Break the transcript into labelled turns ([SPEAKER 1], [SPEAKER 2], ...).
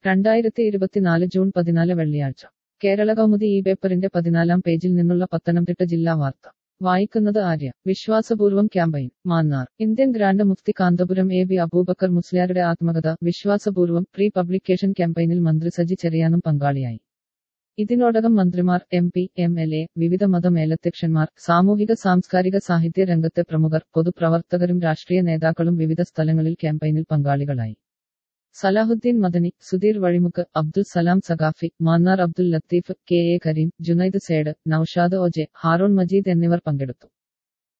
[SPEAKER 1] രണ്ടായിരത്തി ഇരുപത്തിനാല് ജൂൺ പതിനാല് വെള്ളിയാഴ്ച കേരള കൗമുദി ഈ പേപ്പറിന്റെ പതിനാലാം പേജിൽ നിന്നുള്ള പത്തനംതിട്ട ജില്ലാ വാർത്ത വായിക്കുന്നത് Arya Vishwasapoorvam campaign Mannar Indian grand Mufti Kanthapuram A B Aboobacker മുസ്ലിയാരുടെ ആത്മകഥ വിശ്വാസപൂർവം പ്രീ പബ്ലിക്കേഷൻ ക്യാമ്പയിനിൽ മന്ത്രി സജി ചെറിയാനും പങ്കാളിയായി ഇതിനോടകം മന്ത്രിമാർ M P M L A വിവിധ മതമേലധ്യക്ഷന്മാർ സാമൂഹിക സാംസ്കാരിക സാഹിത്യ രംഗത്തെ പ്രമുഖർ പൊതുപ്രവർത്തകരും രാഷ്ട്രീയ നേതാക്കളും വിവിധ സ്ഥലങ്ങളിൽ ക്യാമ്പയിനിൽ പങ്കാളികളായി Salahuddin Madani Sudheer Vazhimukku Abdul Salam Saqafi Mannar Abdul Latheef K A Kareem Junaid Sayed Noushad O J Haroon Majeed എന്നിവർ പങ്കെടുത്തു